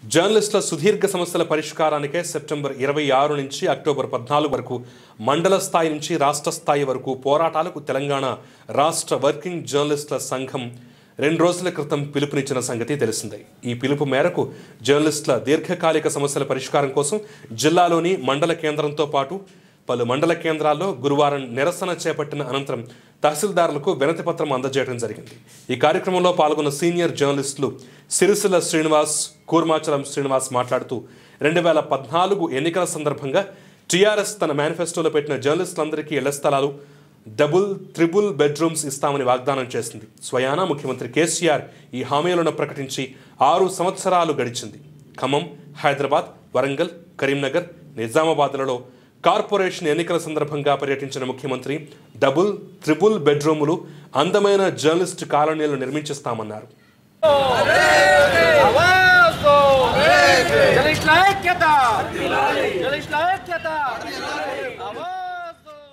జర్నలిస్టుల సుదీర్ఘ సమస్యల పరిష్కారానికే సెప్టెంబర్ ఇరవై ఆరు నుంచి అక్టోబర్ పద్నాలుగు వరకు మండల స్థాయి నుంచి రాష్ట్ర స్థాయి వరకు పోరాటాలకు తెలంగాణ రాష్ట్ర వర్కింగ్ జర్నలిస్టుల సంఘం రెండు రోజుల క్రితం పిలుపునిచ్చిన సంగతి తెలిసిందే ఈ పిలుపు మేరకు జర్నలిస్టుల దీర్ఘకాలిక సమస్యల పరిష్కారం కోసం జిల్లాలోని మండల కేంద్రంతో పాటు పలు మండల కేంద్రాల్లో గురువారం నిరసన చేపట్టిన అనంతరం తహసీల్దారులకు వినతి పత్రం అందజేయడం జరిగింది ఈ కార్యక్రమంలో పాల్గొన్న సీనియర్ జర్నలిస్టులు సిరిసిల్ల శ్రీనివాస్ కూర్మాచలం శ్రీనివాస్ మాట్లాడుతూ రెండు వేల పద్నాలుగు ఎన్నికల సందర్భంగా టీఆర్ఎస్ తన మేనిఫెస్టోలో పెట్టిన జర్నలిస్టులందరికీ ఇళ్ల స్థలాలు డబుల్ త్రిబుల్ బెడ్రూమ్స్ ఇస్తామని వాగ్దానం చేసింది స్వయాన ముఖ్యమంత్రి కేసీఆర్ ఈ హామీలను ప్రకటించి ఆరు సంవత్సరాలు గడిచింది ఖమ్మం హైదరాబాద్ వరంగల్ కరీంనగర్ నిజామాబాద్లలో కార్పొరేషన్ ఎన్నికల సందర్భంగా పర్యటించిన ముఖ్యమంత్రి డబుల్ త్రిబుల్ బెడ్రూములు అందమైన జర్నలిస్ట్ కాలనీలు నిర్మించిస్తామన్నారు Avanzo! జర్నలిస్టుల ఐక్యత జర్నలిస్టుల ఐక్యత అవాజు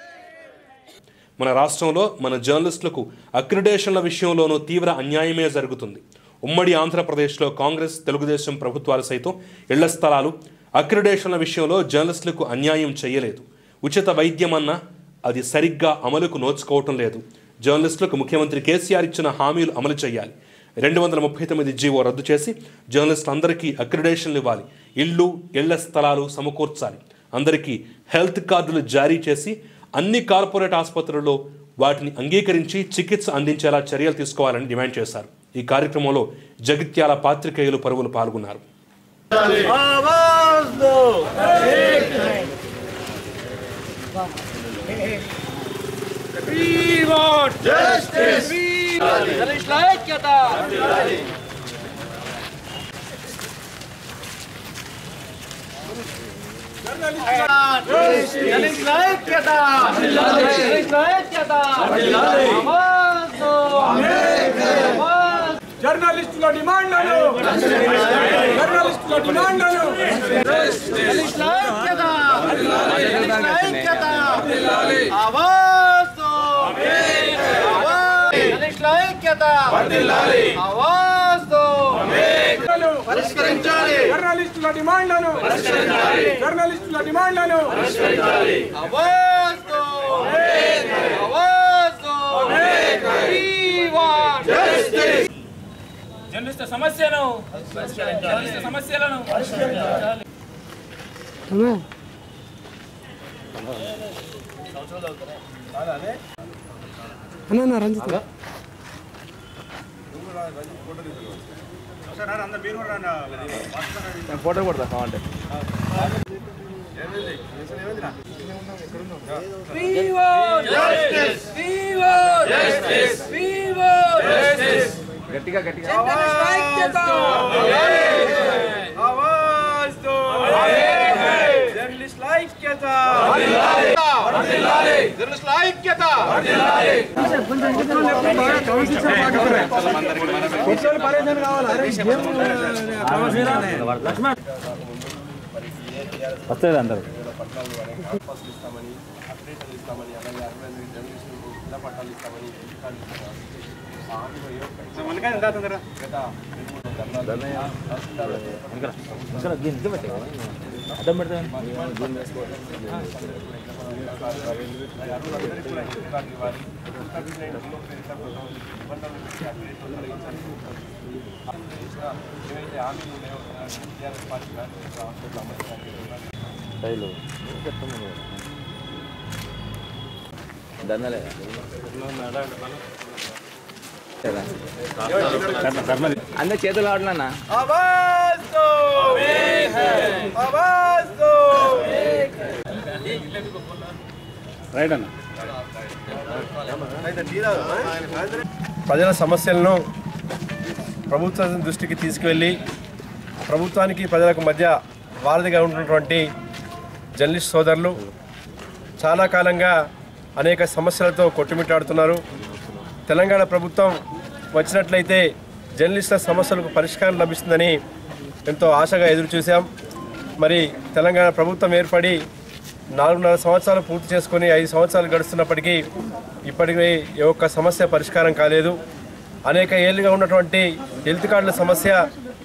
మన రాష్ట్రంలో మన జర్నలిస్టులకు అక్రిడేషన్ల విషయంలోనూ తీవ్ర అన్యాయమే జరుగుతుంది ఉమ్మడి ఆంధ్రప్రదేశ్లో కాంగ్రెస్ తెలుగుదేశం ప్రభుత్వాలు సైతం ఇళ్ల స్థలాలు అక్రిడేషన్ల విషయంలో జర్నలిస్టులకు అన్యాయం చేయలేదు ఉచిత వైద్యం అన్నా అది సరిగ్గా అమలుకు నోచుకోవటం లేదు జర్నలిస్టులకు ముఖ్యమంత్రి కేసీఆర్ ఇచ్చిన హామీలు అమలు చేయాలి రెండు వందల ముప్పై తొమ్మిది జీవో రద్దు చేసి జర్నలిస్టులందరికీ అక్రిడేషన్లు ఇవ్వాలి ఇళ్ళు ఇళ్ల స్థలాలు సమకూర్చాలి అందరికీ హెల్త్ కార్డులు జారీ చేసి అన్ని కార్పొరేట్ ఆసుపత్రుల్లో వాటిని అంగీకరించి చికిత్స అందించేలా చర్యలు తీసుకోవాలని డిమాండ్ చేశారు ఈ కార్యక్రమంలో జగిత్యాల పాత్రికేయులు పరువులు పాల్గొన్నారు అవాజు We want justice. We want జర్నలిస్టుల ఐక్యత జర్నలిస్టుల ఐక్యత జర్నలిస్టుల ఐక్యత అవాజు అవాజు జర్నలిస్టుల డిమాండ్లను జర్నలిస్టుల డిమాండ్లను జర్నలిస్టుల ఐక్యత జర్నలిస్టుల ఐక్యత అవాజు అవాజు జర్నలిస్టుల ఐక్యత అవాజు పరిష్కరించాలి జర్నలిస్టుల డిమాండ్లను జర్నలిస్టుల డిమాండ్లను అవాజు అవాజు We want justice. జర్నలిస్టు సమస్యను జర్నలిస్టు సమస్యలను We want justice. We want justice. We want justice. గట్టిగా గట్టిగా జర్నలిస్టుల ఐక్యత జర్నలిస్టుల ఐక్యత వస్తుంది అందరు పత్రాలు ఇస్తామని అప్డేట్లు ఇస్తామని అలాగే అరవై ఎనిమిది జర్నలిస్టులకు ఇళ్ల పట్టాలు ఇస్తామని ఇంటికాలు ఇస్తామని ఆ హామీలో ఏ ఒక్కటి గత రెండు మూడు ధర్నాలు తహసీల్దారులకు అర్థం పెడతాను అర్హులందరికీ కూడా హెల్త్ కార్డు ఇవ్వాలి కోవిడ్ నైన్టీన్లో పేరిట కొంతమంది నిబంధనలు పెట్టి అప్డేట్లు తొలగించాలి చేసిన ఏవైతే హామీలు ఉన్నాయో టీఆర్ఎస్ పార్టీ కానీ హాస్పిటల్ అమలు చేయాలి శైలు చెప్తాము దందలే అందరు చేతులు ఆడలన్నా అవాజు అవాజు రైట్ అన్న ప్రజల సమస్యలను ప్రభుత్వం దృష్టికి తీసుకువెళ్ళి ప్రభుత్వానికి ప్రజలకు మధ్య వారధిగా ఉన్నటువంటి జర్నలిస్ట్ సోదరులు చాలా కాలంగా అనేక సమస్యలతో కొట్టుమిట్టాడుతున్నారు తెలంగాణ ప్రభుత్వం వచ్చినట్లయితే జర్నలిస్టుల సమస్యలకు పరిష్కారం లభిస్తుందని ఎంతో ఆశగా ఎదురు చూసాం మరి తెలంగాణ ప్రభుత్వం ఏర్పడి నాలుగున్నర సంవత్సరాలు పూర్తి చేసుకొని ఐదు సంవత్సరాలు గడుస్తున్నప్పటికీ ఇప్పటికీ ఏ ఒక్క సమస్య పరిష్కారం కాలేదు అనేక ఏళ్ళుగా ఉన్నటువంటి హెల్త్ కార్డుల సమస్య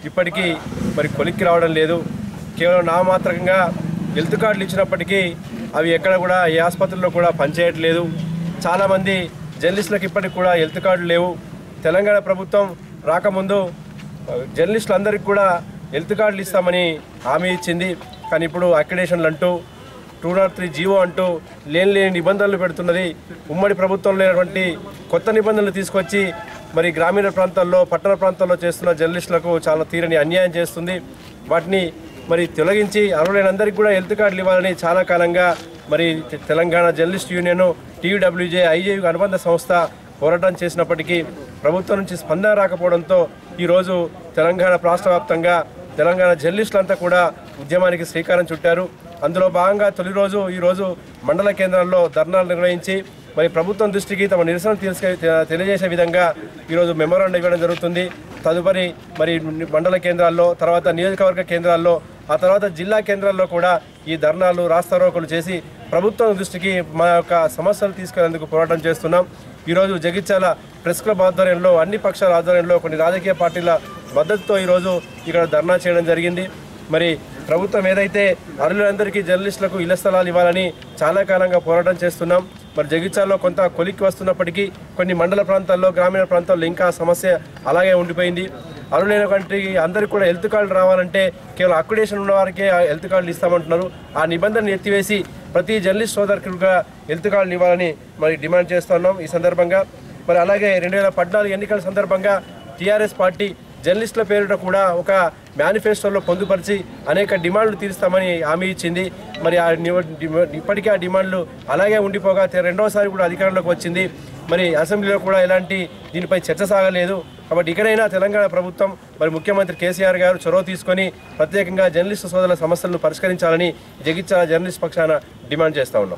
ఇప్పటికీ మరి కొలిక్కి రావడం లేదు కేవలం నామమాత్రకంగా హెల్త్ కార్డులు ఇచ్చినప్పటికీ అవి ఎక్కడ కూడా ఏ ఆసుపత్రిలో కూడా పనిచేయట్లేదు చాలామంది జర్నలిస్టులకు ఇప్పటికి కూడా హెల్త్ కార్డులు లేవు తెలంగాణ ప్రభుత్వం రాకముందు జర్నలిస్టులందరికీ కూడా హెల్త్ కార్డులు ఇస్తామని హామీ ఇచ్చింది కానీ ఇప్పుడు అక్రిడేషన్లు అంటూ టూ నాట్ త్రీ జీవో అంటూ లేని లేని నిబంధనలు పెడుతున్నది ఉమ్మడి ప్రభుత్వం లేనటువంటి కొత్త నిబంధనలు తీసుకొచ్చి మరి గ్రామీణ ప్రాంతాల్లో పట్టణ ప్రాంతాల్లో చేస్తున్న జర్నలిస్టులకు చాలా తీరని అన్యాయం చేస్తుంది వాటిని మరి తొలగించి అర్హులైనందరికీ కూడా హెల్త్ కార్డులు ఇవ్వాలని చాలా కాలంగా మరి తె- Telangana journalist union TUWJ IJU అనుబంధ సంస్థ పోరాటం చేసినప్పటికీ ప్రభుత్వం నుంచి స్పందన రాకపోవడంతో ఈరోజు తెలంగాణ రాష్ట్ర వ్యాప్తంగా తెలంగాణ జర్నలిస్టులంతా కూడా ఉద్యమానికి శ్రీకారం చుట్టారు అందులో భాగంగా తొలి రోజు ఈరోజు మండల కేంద్రాల్లో ధర్నాలు నిర్వహించి మరి ప్రభుత్వం దృష్టికి తమ నిరసన తీసుకు తెలియజేసే విధంగా ఈరోజు మెమోరాండం ఇవ్వడం జరుగుతుంది తదుపరి మరి మండల కేంద్రాల్లో తర్వాత నియోజకవర్గ కేంద్రాల్లో ఆ తర్వాత జిల్లా కేంద్రాల్లో కూడా ఈ ధర్నాలు రాస్తారోకలు చేసి ప్రభుత్వం దృష్టికి మా యొక్క సమస్యలు తీసుకెళ్లేందుకు పోరాటం చేస్తున్నాం ఈరోజు జగిత్యాల ప్రెస్ క్లబ్ ఆధ్వర్యంలో అన్ని పక్షాల ఆధ్వర్యంలో కొన్ని రాజకీయ పార్టీల మద్దతుతో ఈరోజు ఇక్కడ ధర్నా చేయడం జరిగింది మరి ప్రభుత్వం ఏదైతే అర్హులందరికీ జర్నలిస్టులకు ఇళ్ల స్థలాలు ఇవ్వాలని చాలా కాలంగా పోరాటం చేస్తున్నాం మరి జగిత్యాలలో కొంత కొలిక్కి వస్తున్నప్పటికీ కొన్ని మండల ప్రాంతాల్లో గ్రామీణ ప్రాంతాల్లో ఇంకా ఆ సమస్య అలాగే ఉండిపోయింది అర్హులైనటువంటి అందరికీ కూడా హెల్త్ కార్డు రావాలంటే కేవలం అక్రిడేషన్ ఉన్న వారికే ఆ హెల్త్ కార్డులు ఇస్తామంటున్నారు ఆ నిబంధనలు ఎత్తివేసి ప్రతి జర్నలిస్ట్ సోదరుకుగా హెల్త్ కార్డులు ఇవ్వాలని మరి డిమాండ్ చేస్తున్నాం ఈ సందర్భంగా మరి అలాగే రెండు వేల పద్నాలుగు ఎన్నికల సందర్భంగా టీఆర్ఎస్ పార్టీ జర్నలిస్టుల పేరిట కూడా ఒక మేనిఫెస్టోలో పొందుపరిచి అనేక డిమాండ్లు తీరుస్తామని హామీ ఇచ్చింది మరి ఆ ని- డి- ఇప్పటికీ ఆ డిమాండ్లు అలాగే ఉండిపోగా తె- రెండవసారి కూడా అధికారంలోకి వచ్చింది మరి అసెంబ్లీలో కూడా ఎలాంటి దీనిపై చర్చ సాగలేదు కాబట్టి ఇకనైనా తెలంగాణ ప్రభుత్వం మరి ముఖ్యమంత్రి కేసీఆర్ గారు చొరవ తీసుకొని ప్రత్యేకంగా జర్నలిస్టు సోదరుల సమస్యలను పరిష్కరించాలని జగిత్యాల జర్నలిస్ట్ పక్షాన డిమాండ్ చేస్తా ఉన్నాం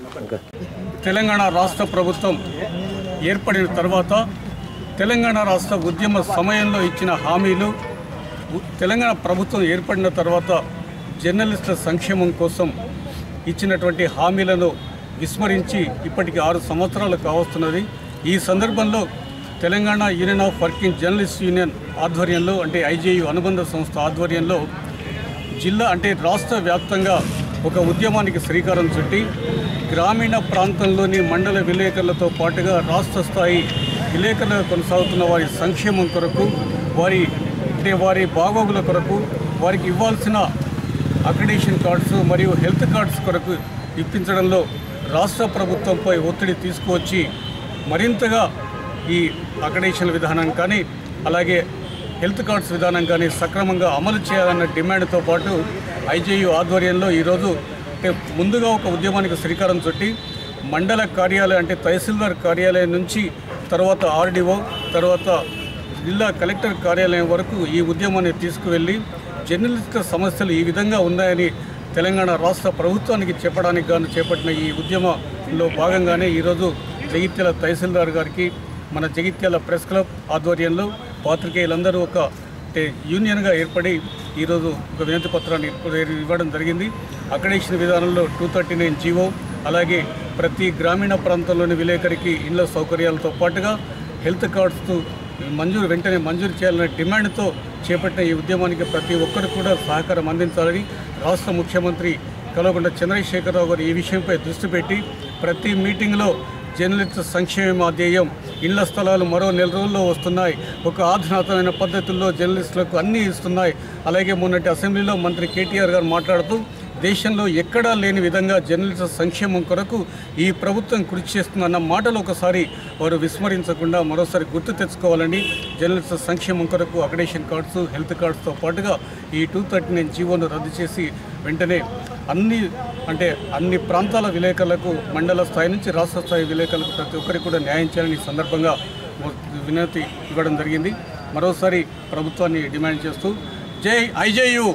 తెలంగాణ రాష్ట్ర ప్రభుత్వం ఏర్పడిన తర్వాత తెలంగాణ రాష్ట్ర ఉద్యమ సమయంలో ఇచ్చిన హామీలు ఉ- తెలంగాణ ప్రభుత్వం ఏర్పడిన తర్వాత జర్నలిస్టుల సంక్షేమం కోసం ఇచ్చినటువంటి హామీలను విస్మరించి ఇప్పటికి ఆరు సంవత్సరాలు కావస్తున్నది ఈ సందర్భంలో Telangana union of working journalist union ఆధ్వర్యంలో అంటే ఐజేయు అనుబంధ సంస్థ ఆధ్వర్యంలో జిల్లా అంటే రాష్ట్ర వ్యాప్తంగా ఒక ఉద్యమానికి శ్రీకారం చుట్టి గ్రామీణ ప్రాంతంలోని మండల విలేకరులతో పాటుగా రాష్ట్ర స్థాయి విలేకరులుగా కొనసాగుతున్న వారి సంక్షేమం కొరకు వారి అంటే వారి బాగోగుల కొరకు వారికి ఇవ్వాల్సిన అక్రిడేషన్ కార్డ్స్ మరియు హెల్త్ కార్డ్స్ కొరకు ఇప్పించడంలో రాష్ట్ర ప్రభుత్వంపై ఒత్తిడి తీసుకువచ్చి మరింతగా ఈ అక్రిడేషన్ విధానం కానీ అలాగే హెల్త్ కార్డ్స్ విధానం కానీ సక్రమంగా అమలు చేయాలన్న డిమాండ్తో పాటు ఐజేయు ఆధ్వర్యంలో ఈరోజు అంటే ముందుగా ఒక ఉద్యమానికి శ్రీకారం చుట్టి మండల కార్యాలయం అంటే తహసీల్దార్ కార్యాలయం నుంచి తర్వాత ఆర్డీఓ తర్వాత జిల్లా కలెక్టర్ కార్యాలయం వరకు ఈ ఉద్యమాన్ని తీసుకువెళ్ళి జర్నలిస్టుల సమస్యలు ఈ విధంగా ఉన్నాయని తెలంగాణ రాష్ట్ర ప్రభుత్వానికి చెప్పడానికి గాను చేపట్టిన ఈ ఉద్యమంలో భాగంగానే ఈరోజు జగిత్యాల తహసీల్దార్ గారికి మన జగిత్యాల ప్రెస్ క్లబ్ ఆధ్వర్యంలో పాత్రికేయులందరూ ఒక అంటే యూనియన్గా ఏర్పడి ఈరోజు ఒక వినతి పత్రాన్ని ఇప్పుడు ఇవ్వడం జరిగింది అక్రిడేషన్ విధానంలో టూ థర్టీ నైన్ జీవో అలాగే ప్రతి గ్రామీణ ప్రాంతంలోని విలేకరికి ఇళ్ల సౌకర్యాలతో పాటుగా హెల్త్ కార్డ్స్ మంజూరు వెంటనే మంజూరు చేయాలనే డిమాండ్తో చేపట్టిన ఈ ఉద్యమానికి ప్రతి ఒక్కరు కూడా సహకారం అందించాలని రాష్ట్ర ముఖ్యమంత్రి కల్వకుంట్ల చంద్రశేఖరరావు గారు ఈ విషయంపై దృష్టి పెట్టి ప్రతి మీటింగ్లో జర్నలిస్ట్ సంక్షేమ ధ్యేయం ఇళ్ల స్థలాలు మరో నెల రోజుల్లో వస్తున్నాయి ఒక ఆధునాతమైన పద్ధతుల్లో జర్నలిస్టులకు అన్నీ ఇస్తున్నాయి అలాగే మొన్నటి అసెంబ్లీలో మంత్రి కేటీఆర్ గారు మాట్లాడుతూ దేశంలో ఎక్కడా లేని విధంగా జర్నలిస్టుల సంక్షేమం కొరకు ఈ ప్రభుత్వం కృషి చేస్తుందన్న మాటలు ఒకసారి వారు విస్మరించకుండా మరోసారి గుర్తు తెచ్చుకోవాలని జర్నలిస్టుల సంక్షేమం కొరకు అక్రిడేషన్ కార్డ్స్ హెల్త్ కార్డ్స్తో పాటుగా ఈ టూ థర్టీ నైన్ జీవోను రద్దు చేసి వెంటనే అన్ని అంటే అన్ని ప్రాంతాల విలేకరులకు మండల స్థాయి నుంచి రాష్ట్ర స్థాయి విలేకరులకు ప్రతి ఒక్కరికి కూడా న్యాయం చేయాలని ఈ సందర్భంగా వినతి ఇవ్వడం జరిగింది మరోసారి ప్రభుత్వాన్ని డిమాండ్ చేస్తూ జై ఐజేయు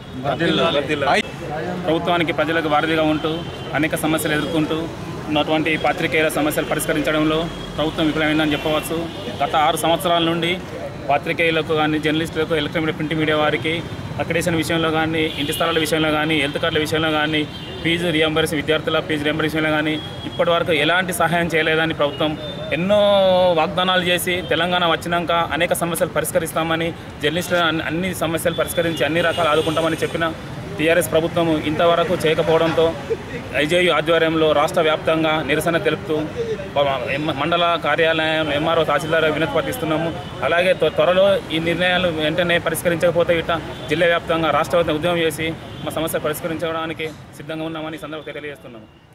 ఐ ప్రభుత్వానికి ప్రజలకు వారధిగా ఉంటూ అనేక సమస్యలు ఎదుర్కొంటూ ఉన్నటువంటి పాత్రికేయుల సమస్యలు పరిష్కరించడంలో ప్రభుత్వం విఫలమైందని చెప్పవచ్చు గత ఆరు సంవత్సరాల నుండి పాత్రికేయులకు కానీ జర్నలిస్టులకు ఎలక్ట్రానిక్ ప్రింట్ మీడియా వారికి అక్రిడేషన్ విషయంలో కానీ ఇంటి స్థలాల విషయంలో కానీ హెల్త్ కార్డుల విషయంలో కానీ ఫీజు రియంబర్స్ విద్యార్థుల ఫీజు రియంబర్స్ విషయంలో కానీ ఇప్పటి వరకు ఎలాంటి సహాయం చేయలేదని ప్రభుత్వం ఎన్నో వాగ్దానాలు చేసి తెలంగాణ వచ్చినాక అనేక సమస్యలు పరిష్కరిస్తామని జర్నలిస్టులు అన్ని- అన్ని సమస్యలు పరిష్కరించి అన్ని రకాలు ఆదుకుంటామని చెప్పిన టీఆర్ఎస్ ప్రభుత్వం ఇంతవరకు చేయకపోవడంతో ఐజేయు ఆధ్వర్యంలో రాష్ట్ర వ్యాప్తంగా నిరసన తెలుపుతూ ఎం- మండల కార్యాలయం ఎంఆర్ఓ తహసీల్దార్ వినతి పట్టిస్తున్నాము అలాగే త్వ- త్వరలో ఈ నిర్ణయాలు వెంటనే పరిష్కరించకపోతే ఇట్లా జిల్లా వ్యాప్తంగా రాష్ట్ర వ్యాప్తంగా ఉద్యమం చేసి మా సమస్య పరిష్కరించడానికి సిద్ధంగా ఉన్నామని ఈ సందర్భంగా తెలియజేస్తున్నాము